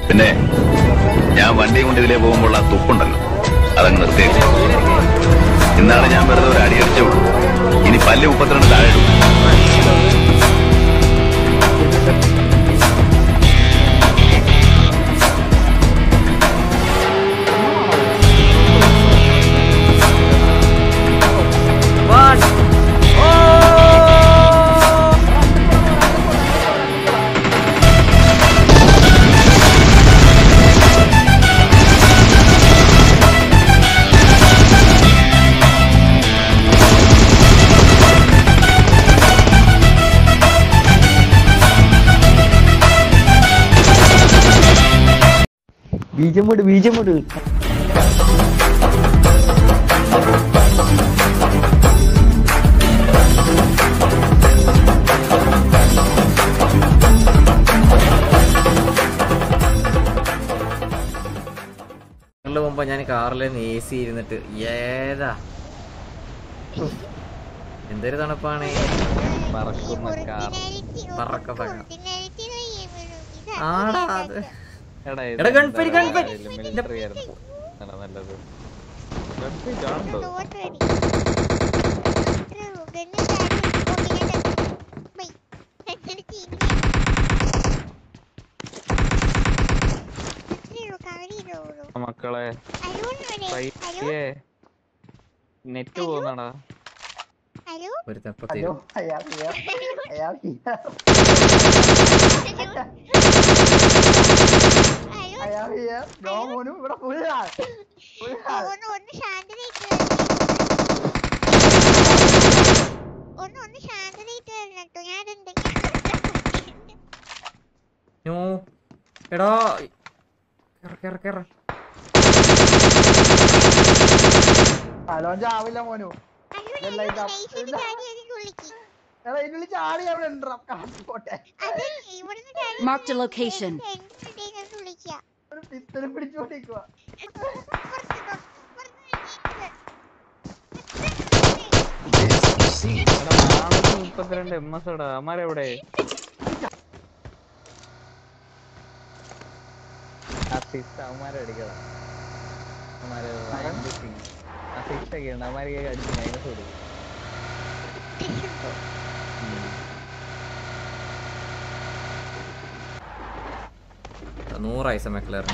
പിന്നെ ഞാൻ വണ്ടി കൊണ്ട് ഇതിലേ പോകുമ്പോൾ ആ തുപ്പുണ്ടല്ലോ അതങ്ങ് നിർത്തിയേക്കും ഇന്നാണ് ഞാൻ വെറുതെ ഒരു അടി അടിച്ചേ ഉള്ളൂ ഇനി പല്ല് മുപ്പത്തിരണ്ട് താഴെ ഇടും One. Oh! ബീജം വിട് ബീജം വിട് കാറിൽ പോകുമ്പോ ഞാൻ കാറിൽ എ സി ഇരുന്നിട്ട് ഏതാ ഉഫ്. എന്തൊരു തണുപ്പാണ് പറക്കുന്ന കാർ പറക്ക പറക്ക. ആടാ അത് എടാ എടാ, ഗൺഫരി, ഗൺഫരി. മിലിറ്ററി ആയിരുന്നു എടാ, നല്ലത് ഗൺഫരി കാണുന്നുണ്ടോ മക്കളെ പയ്യെ നെറ്റ് പോകുന്നടാ ഒരു തെപ്പത്തി അയ്യോ അയാൾ അയാൾ അയാൾ അയാൾ നോ മോനും ഇവിടെ ഫുള്ളാ ഫുള്ളാ ഒന്ന് ശാന്തതയിട്ട് ഒന്ന് ഒന്ന് ശാന്തതയിട്ട് വരണം കേട്ടോ ഞാനെന്തെങ്കിലും നോ എടാ കേറ കേറ കേറ ഹലോ ചാവില്ല മോനു അയ്യോ ഇതെല്ലാം ഇതാ. നൈസിന് ഇതാ. ചാടി അതിന് വിളിക്ക് എടാ ഇതിനുള്ളിൽ ചാടി അവിടെ ഉണ്ടാ കാട്ടിപ്പോട്ടെ അത് ഇവിടുന്ന് ചാടി Marked a location. സെന്ററിലേക്ക് വിളിക്കുക ഒരു പിസ്റ്റലും പിടിച്ചോണ്ടിരിക്കുക പുറത്ത് നോ- പുറത്ത് നോക്കിയിട്ട്. എടാ നാനൂറ്റി മുപ്പത്തിരണ്ട് എം എസ് എടാ അമ്മാരെവിടെ അസിസ്റ്റ് അവന്മാരെ അടിക്കണം അവന്മാരെ അസിസ്റ്റ് ഒക്കെ ഉണ്ട് അവന്മാരെ അടിച്ച് മൈനസ് കൊടുക്കും നൂറായി സമയക്കളർ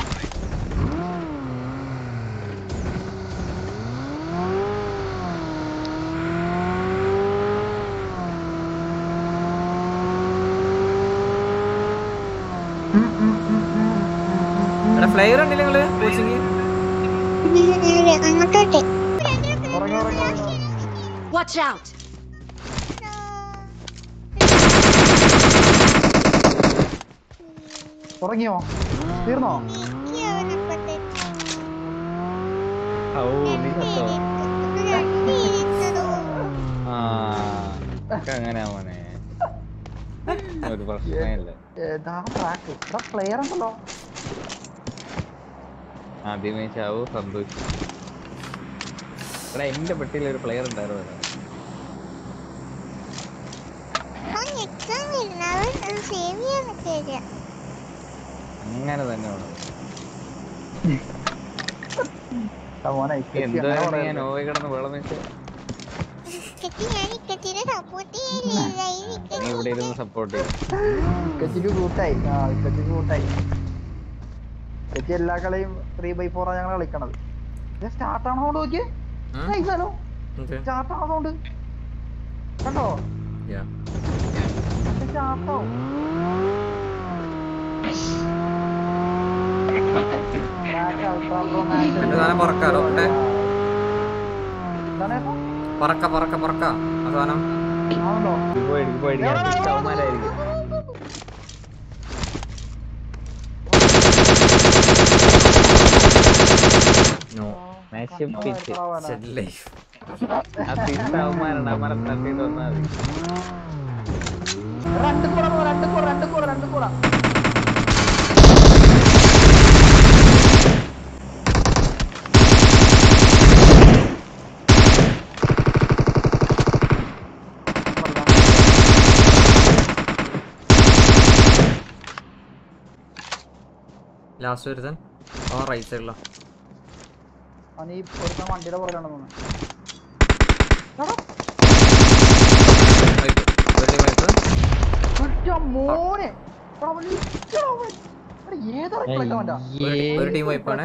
എടാ ഫ്ലൈവർ ഉണ്ടല്ലേ നിങ്ങള് കോച്ചിങ് അങ്ങോട്ടോട്ടെ ഉറങ്ങി ഉറങ്ങി ഉറങ്ങി Watch out! ഉറങ്ങിയോ തീർന്നോ ഓ നീ സത്തോ ആ ഒക്കെ അങ്ങനെ മോനെ ഒരു പ്രശ്നമില്ല ഏതാ ട്രാക്ക് ഇവിടെ പ്ലെയർ ഉണ്ടല്ലോ ആദ്യമേ ചാവു സന്തോഷം എടാ എന്റെ പെട്ടിയിൽ ഒരു പ്ലെയർ ഉണ്ടായിരുന്നു സേവ് ചെയ്യാൻ നിൽക്കുക അങ്ങനെ തന്നെ വേണം ആ മോനെ എന്തായാലും ഞാൻ ഓവ കിടന്ന് വെള്ളം വെച്ച് ഇക്കത്തി ഞാൻ ഇക്കത്തിനെ സപ്പോർട്ട് ചെയ്യില്ല നീ ഇവിടെ ഇരുന്ന് സപ്പോർട്ട് ചെയ്യും വിക്കറ്റിന് കൂട്ടായി ആ വിക്കറ്റിന് കൂട്ടായി വിക്കറ്റ് എല്ലാ കളിയും ത്രീ ബൈ ഫോറാണ് ഞങ്ങൾ കളിക്കണത് സ്റ്റാർട്ട് ആണോ സൗണ്ട് നോക്കിയേ നൈസാലോ സ്റ്റാർട്ട് ആണോ സൗണ്ട് കണ്ടോ സ്റ്റാർട്ടോ എന്റെ സാധനം പറക്കാലോ ഇവിടെ പറക്ക പറക്ക പറക്ക ആ സാധനം ആണോ പോയി പോയി അവന്മാരായിരിക്കും നോ നശിപ്പിച്ച് സെഡ് ലൈഫ് ആ തിരിച്ച അവന്മാരുണ്ട് അവന്മാരെ തട്ടിട്ട് വന്നാൽ മതി രണ്ട് കൂടെ പോ, രണ്ട് കൂടെ രണ്ട് കൂടെ രണ്ട് കൂടെ ലാസ്റ്റ് ഒരുത്തൻ ആ റൈറ്റ് സൈഡിലാ അവൻ ഈ ഒരുത്തൻ വണ്ടിയുടെ പുറകിലാണെന്ന് തോന്നുന്നു വൈപ്പ് ഒരു ടീം വൈപ്പ് ഒറ്റ മോനെ എടാ, അവൻ ഇരിക്കടാ അവൻ. എടാ, ഏതാ reflect അവൻ്റെ? ഒരു- ഒരു ടീം വൈപ്പാണ്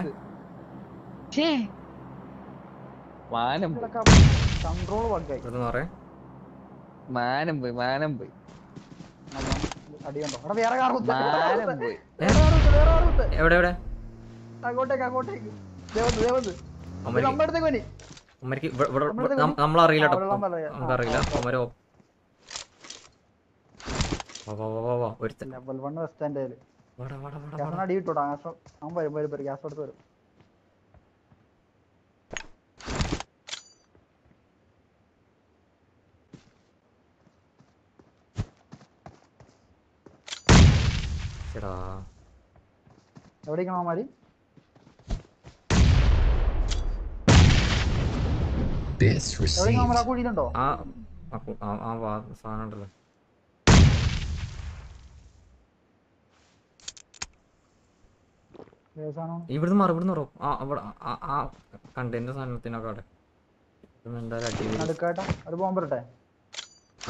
മാനം പോയി ഇതൊക്കെ control bug ആയി. ഇവിടുന്ന് പറയാം മാനം പോയി മാനം പോയി അതാണ് അടി കണ്ടോ എടാ വേറെ കാർ കുത്ത് മാനം പോയി വേറെ കാർ കുത്ത് വേറെ കാർ കുത്ത് എവിടെ എവിടെ അങ്ങോട്ടേക്ക് അങ്ങോട്ടേക്ക് ദേവത്ത് ദേവത്ത് അമ്മരി നമ്മുടെ അടുത്തേക്ക് വനി അമ്മരിക്ക് ഇവിടെ ഇവിടെ നമ്മുടെ നം- നമ്മളറിയില്ല ആ, കേട്ടോ വെള്ളം പറയാം. നമുക്കറിയില്ല ആ, ആ. അമ്മരോ വാ വാ വാ വാ വാ ഒരുത്തൻ ലെവൽ വൺ വെസ്റ്റ് എൻ്റെ കയ്യില് വാടാ വാടാ വാടാ ഗ്യാസിന് അടി കിട്ടൂടാ ഗ്യാസ് അവൻ വരും വരും വരും ഗ്യാസ് എടുത്ത് വരും ചേടാ എവിടേക്കാണ് അവന്മാര് Bits എവിടേക്കാണ് അവന്മാർ ആ received. കുഴിയിലുണ്ടോ ആ ആ കു- ആ- ആ വാ സാധനം ഉണ്ടല്ലോ ഏതാണോ ഇവിടുന്ന് മാറി ഇവിടുന്ന് മാറും ആ അവിടെ ആ- ആ കണ്ടെയ്നർ സാധനത്തിനൊക്കെ അവിടെ ഇവിടുന്ന് എന്തായാലും അടി വരും. നടുക്കാട്ടാ ഒരു ബോംബ് ഇരട്ടെ ആ.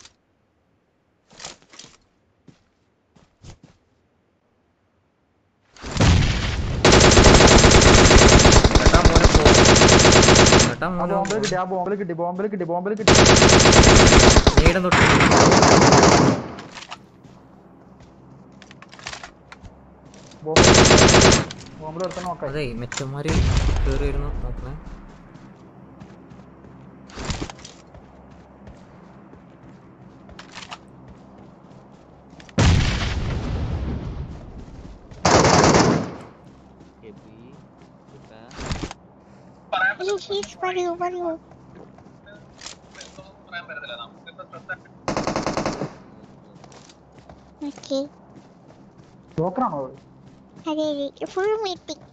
കേട്ടാ മോനെ പോ. കേട്ടാ ആ മോനെ ബോംബിൽ പോ. കിട്ടി ആ ബോംബിൽ കിട്ടി ബോംബിൽ കിട്ടി ബോംബിൽ കിട്ടി നീടം തൊട്ട് ബോംബിൽ ബോംബിൽ ഒരുത്തൻ നോക്കാം അതെ മെച്ചന്മാര് കേറി വരുന്നു നോക്കണേ Please, please, പറയൂ പറയൂ ഓക്കെ ജോക്കറാണോ അത് അതെ അതെ ഫുൾ മീറ്റിംഗ്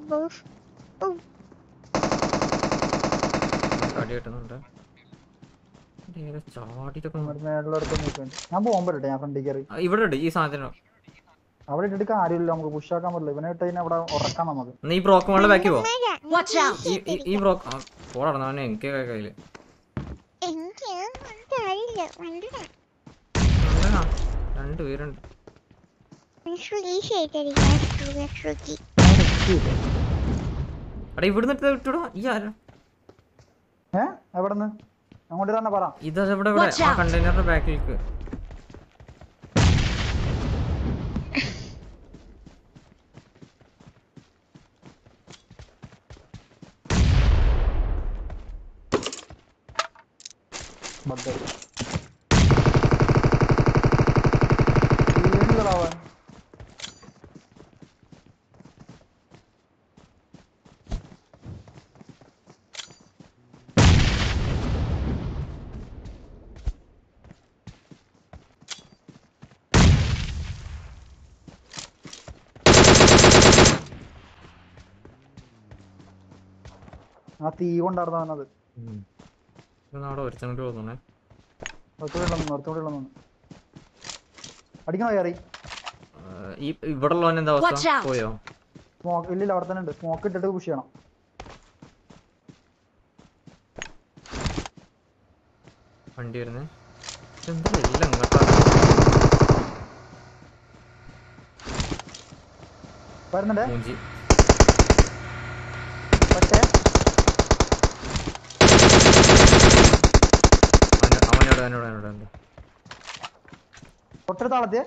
അടി കിട്ടുന്നുണ്ട് ഇത് ഏതോ ചാടിയിട്ടൊക്കെ നമ്മുടെ മേളിലൊരുത്തൻ നിൽക്കുന്നുണ്ട് ഞാൻ ബോംബ് ഇരട്ടെ ഞാൻ ഫ്രണ്ടിൽ കയറി ആ, ഇവിടെ ഉണ്ട് ഈ സാധനം അവിടെ ഇട്ടിട്ട് കാര്യമില്ല നമുക്ക് പുഷാക്കാൻ പറ്റില്ല ഇവനെ ഇട്ട് കഴിഞ്ഞാൽ അവിടെ ഉറക്കാം നമുക്ക് എന്നാ ഈ ബ്രോക്ക് മോളിലെ ബാക്കി പോ Watch out! ഈ ഈ- ഈ ബ്രോക്ക് ആ, പോടാ അവനെ എനിക്ക് കയ്യില് എനിക്ക് വന്നിട്ട് അറിയില്ല വന്നിട്ടാ ഉണ്ടെടാ. രണ്ട് പേരുണ്ട് ഈസി ആയിട്ടായിരിക്കും ശ്രുതി എടാ ഇവിടുന്ന് എടുത്ത് വിട്ടുടാ ഈ ആരാ ഏ എവിടെ നിന്ന് അങ്ങോട്ട് തന്നെ പറ ഇത് ഇവിടെ ഇവിടെ Watch ആ out. കണ്ടെയ്നറിന്റെ ബാക്കിലേക്ക് ബഗ്ഗായി വീണില്ലടാവൻ ആ തീ കൊണ്ടായിരുന്നു അവനത് അവിടെ ഒരുത്തനോട് തോന്നണേ ഒരുത്തൂടെ ഉള്ളു ഒരുത്തൂടെ ഉള്ളു അടിക്കണോ കയറി ആ, ഈ ഇവിടെ ഉള്ളവൻ എന്താ Watch അവസ്ഥ out. പോയോ സ്മോക്ക് ഇല്ലില്ല അവിടെ തന്നെ ഉണ്ട് സ്മോക്ക് ഇട്ടിട്ട് പുഷ് ചെയ്യണം വണ്ടി വരുന്നേ എന്താ എല്ലാം ഇങ്ങോട്ടാ വരുന്നുണ്ടേ മൂഞ്ചി പക്ഷേ അവന് അവനോട് അവനോട് അവനോട് ഉണ്ട് തൊട്ടടുത്ത ആളത്തെ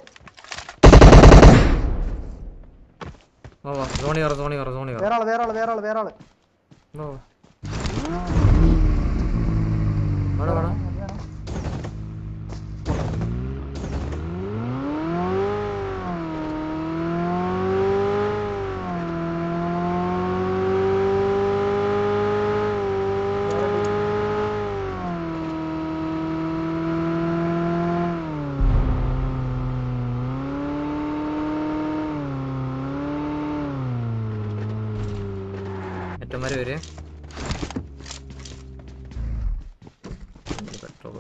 വാ വാ സോണി കയറ സോണി കയറ സോണി കയറ വേറെ ആള് വേറെ ആള് വേറെ ആള് വേറെ ആള് വാ വാ വാടാ വാടാ ഏറ്റന്മാര് വരെ പെട്രോൾ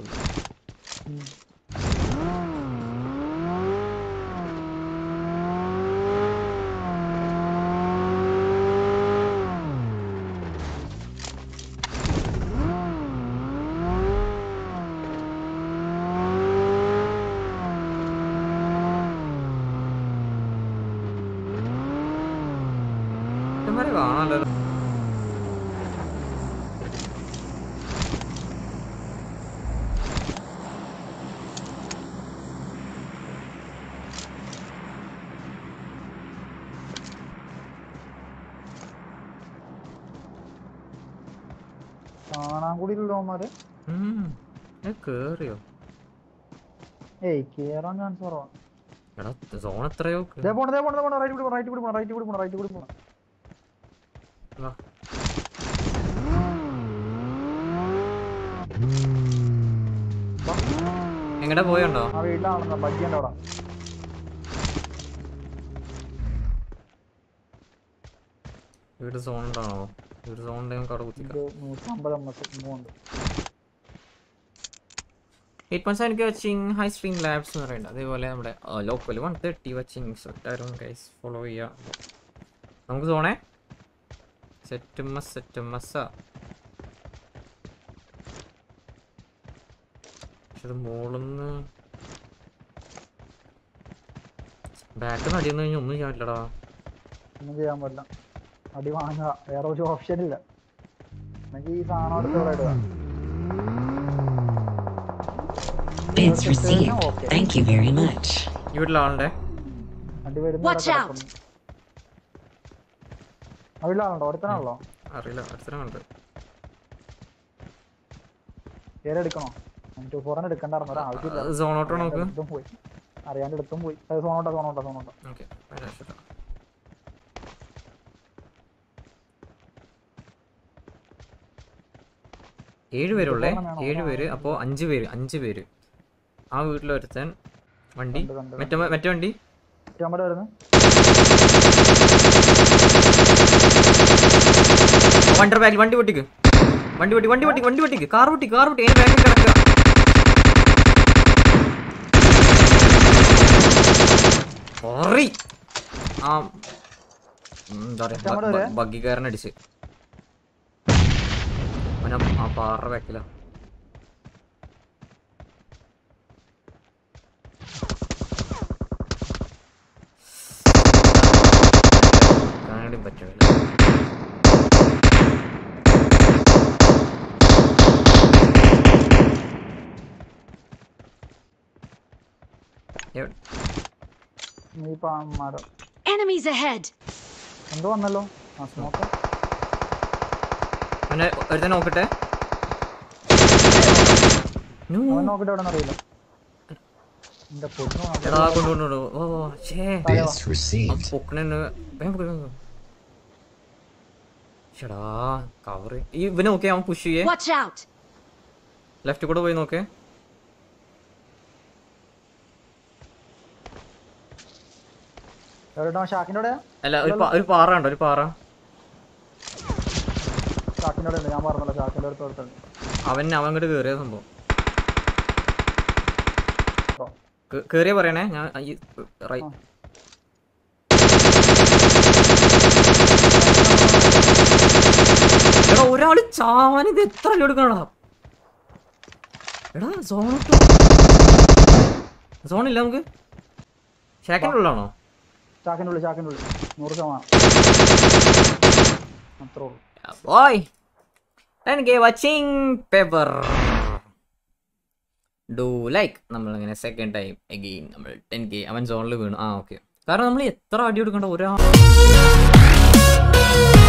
ചെക്കന്മാരെ കാണാമല്ലോ കാണാൻ കൂടി ഉള്ളവന്മാര് ഉം. ഏ, കേറിയോ ഏയ് കേറാൻ ചാൻസ് കുറവാണ് എടാ സോൺ എത്രയോ കേ- ദേ പോണ ദേ പോണ പോണ റൈറ്റ് കൂടി പോണ റൈറ്റ് കൂടി പോണ റൈറ്റ് കൂടി പോണ റൈറ്റ് കൂടി പോണ വാ. എങ്ങടെ പോയുണ്ടോ ആ വീട്ടിലാണെന്നാ ബഗ്ഗിയുണ്ട് അവിടെ വീട് സോൺ ഉണ്ടാണോ വീട് സോൺ ഉണ്ടെങ്കിൽ നമുക്ക് അവിടെ കുത്തിക്കാം ഇത് നൂറ്റമ്പത് എം എസ് മൂന്നുണ്ട് eight point seven watching high stream labs എന്ന് പറയുന്നത് അതേപോലെ നമ്മുടെ ലോക്കൽ വൺ തേർട്ടി വാച്ചിങ് സെറ്റാരും ഗൈസ് ഫോളോ ചെയ്യാം നമുക്ക് സോണേ സെറ്റ് മസ് സെറ്റ് മസ്സ പക്ഷെ ഇത് മോളിന്ന് ബാക്ക് നടിയെന്ന് കഴിഞ്ഞാൽ ഒന്നും ചെയ്യാൻ പറ്റില്ലടാ ഒന്നും ചെയ്യാൻ പറ്റില്ല അടി വാങ്ങുക വേറെ ഒരു ഓപ്ഷൻ ഇല്ല എനിക്ക് ഈ സാധനം എടുത്ത് ഇവിടെ ഇടുക Bids received. Thank you very much. ഈ വീട്ടിലാളുടെ അടി വരുന്ന Watch out. ആ വീട്ടിലാണല്ലോ ഒരുത്തനാണല്ലോ അറിയില്ല അടുത്ത കണ്ട് പേര് എടുക്കണോ ടു ഫോറിന് എടുക്കണ്ടായിരുന്നു ഒരു ആവശ്യമില്ല സോണോട്ടോ നോക്ക് എടുത്തും പോയി അറിയാണ്ട് എടുത്തും പോയി സോണോട്ട സോണോട്ട സോണോട്ട ഓക്കെ ഏഴ് പേരുള്ളേ ഏഴ് പേര് അപ്പോൾ അഞ്ച് പേര് അഞ്ച് പേര് ആ വീട്ടിലൊരുത്തൻ വണ്ടി കണ്ടു, കണ്ടു, മറ്റേ മറ്റേ വണ്ടി ചുമട് വരുന്നു വണ്ടി ബാക്കിൽ വണ്ടി പൊട്ടിക്ക് വണ്ടി പൊട്ടി വണ്ടി പൊട്ടി വണ്ടി പൊട്ടിക്ക് കാർ പൊട്ടി കാർ പൊട്ടി അതിന്റെ ബാക്കിൽ കിടക്കുക സോറി ആ ഉം, എന്താ ചുമട് പറയാ വരെ? ബഗ്ഗിക്കാരൻ അടിച്ച് അവനെ ആ പാറ ബാക്കിലാ കാണാനും പറ്റില്ല എവിടെ നീ പാമ്മാരോ Enemies ahead! എന്തോ വന്നല്ലോ ആ സ്മോക്ക് അവനെ ഒരുത്തനെ നോക്കട്ടെ നൂ. അവൻ നോക്കിട്ട് എവിടെ അറിയില്ല എന്റെ പൊന്നു എടാ കൊണ്ടു കൊണ്ടു കൊണ്ടു. ഓ ഛേ Bids received. പൊക്കണന് വേഗം പൊക്ക്, വേഗം പൊക്ക്. ശ്ശെടാ കവർ ഇവനെ നോക്കിയേ അവൻ പുഷ് ചെയ്യേ Watch out! ലെഫ്റ്റ് കൂടെ പോയി നോക്കേ എവിടെ ഷാക്കിന്റെ അവിടെ അല്ല ഒരു പാ- ഒരു പാറ ഉണ്ടോ ഒരു പാറ ഷാക്കിന്റെ അവിടെ ഉണ്ട് ഞാൻ പറഞ്ഞല്ലോ ഷാക്കിന്റെ അടുത്ത് കൊടുത്തുണ്ട് അവൻ അവൻ അങ്ങോട്ട് കേറിയ സംഭവം കേ- കേറിയ പറയണേ ഞാൻ ഈ റൈ- ആ. എടാ ഒരാള് ചാവാൻ ഇത് എത്ര അടി എടുക്കണടാ എടാ സോൺ സോൺ ഇല്ല നമുക്ക് ഷാക്കിൻ്റെ ഉള്ളാണോ ഷാക്കിന്റെ ഉള്ളിൽ ഷാക്കിന്റെ ഉള്ളിൽ നൂറ് ശതമാനം അത്രേ ഉള്ളൂ ബോയ് 10k വാച്ചിങ് പേപ്പർ ഡു ലൈക്ക് നമ്മളിങ്ങനെ സെക്കൻഡ് ടൈം അഗെയിൻ നമ്മൾ ടെൻ കെ അവൻ സോണിൽ വീണു ആ ഓക്കെ കാരണം നമ്മൾ എത്ര അടി കൊടുക്കണ്ട ഒരാ